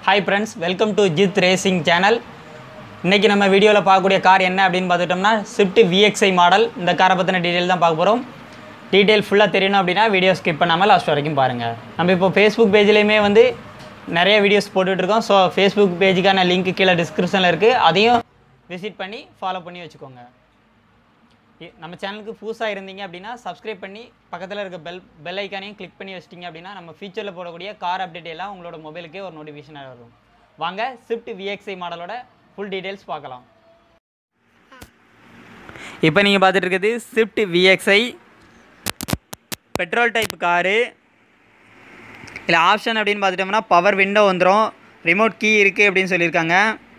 hi friends welcome to Jith racing channel இன்றைக்கி நம்ம வீடியோவில் பார்க்கக்கூடிய கார் என்ன அப்படின்னு பார்த்துட்டோம்னா ஸ்விஃப்ட் விஎக்ஸ்ஐ மாடல் இந்த காரை பற்றின டீட்டெயில் தான் பார்க்க போகிறோம் டீட்டெயில் ஃபுல்லாக தெரியணும் அப்படின்னா வீடியோ ஸ்கிப் பண்ணாமல் லாஸ்ட் வரைக்கும் பாருங்கள் நம்ம இப்போ ஃபேஸ்புக் பேஜ்லேயுமே வந்து நிறைய வீடியோஸ் போட்டுட்ருக்கோம் ஸோ ஃபேஸ்புக் பேஜுக்கான லிங்க் கீழே டிஸ்கிரிப்ஷனில் இருக்குது அதையும் விசிட் பண்ணி ஃபாலோ பண்ணி வச்சுக்கோங்க இ- நம்ம சேனலுக்கு புதுசாக இருந்தீங்க அப்படின்னா சப்ஸ்கிரைப் பண்ணி பக்கத்தில் இருக்க பெல் பெல் ஐக்கானையும் கிளிக் பண்ணி வச்சிட்டிங்க அப்படின்னா நம்ம ஃபியூச்சரில் போடக்கூடிய கார் அப்டேட் எல்லாம் உங்களோட மொபைலுக்கே ஒரு நோட்டிஃபிகேஷனாக வரும் வாங்க ஸ்விஃப்ட் விஎக்ஸ்ஐ மாடலோட ஃபுல் டீட்டெயில்ஸ் பார்க்கலாம் இப்போ நீங்கள் பார்த்துட்டு இருக்கிறது Swift VXI petrol type car இதில் ஆப்ஷன் அப்படின்னு பார்த்துட்டோம்னா பவர் விண்டோ வந்துடும் ரிமோட் கீ இருக்குது அப்படின்னு சொல்லியிருக்காங்க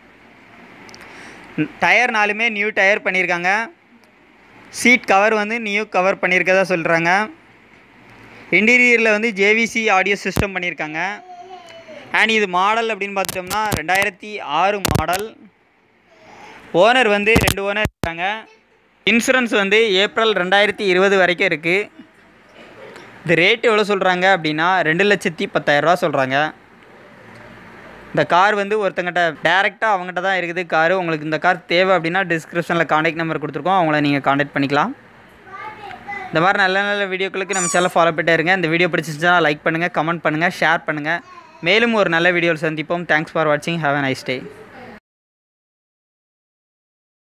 டயர் நாலுமே நியூ டயர் பண்ணியிருக்காங்க சீட் கவர் வந்து நியூ கவர் பண்ணியிருக்கதா சொல்கிறாங்க இன்டீரியரில் வந்து ஜேவிசி ஆடியோ சிஸ்டம் பண்ணியிருக்காங்க அண்ட் இது மாடல் அப்படின்னு பார்த்துட்டோம்னா ரெண்டாயிரத்தி ஆறு மாடல் ஓனர் வந்து ரெண்டு ஓனர் இருக்காங்க இன்சூரன்ஸ் வந்து ஏப்ரல் ரெண்டாயிரத்தி இருபது வரைக்கும் இருக்குது இது ரேட் எவ்வளோ சொல்கிறாங்க அப்படின்னா ரெண்டு லட்சத்தி பத்தாயிரரூவா சொல்கிறாங்க இந்த கார் வந்து ஒருத்தங்கிட்ட டேரெக்டாக அவங்ககிட்ட தான் இருக்குது காரு உங்களுக்கு இந்த கார் தேவை அப்படின்னா டிஸ்கிரிப்ஷனில் காண்டாக்ட் நம்பர் கொடுத்துருக்கோம் அவங்கள நீங்கள் காண்டாக்ட் பண்ணிக்கலாம் இந்த மாதிரி நல்ல நல்ல வீடியோக்களுக்கு நம்ம சேனல் ஃபாலோ பண்ணிட்டே இருங்க இந்த வீடியோ பிடிச்சிருந்துச்சுன்னா லைக் பண்ணுங்கள் கமெண்ட் பண்ணுங்கள் ஷேர் பண்ணுங்கள் மேலும் ஒரு நல்ல வீடியோவில் சந்திப்போம் தேங்க்ஸ் ஃபார் வாட்சிங் ஹாவ் a நைஸ் டே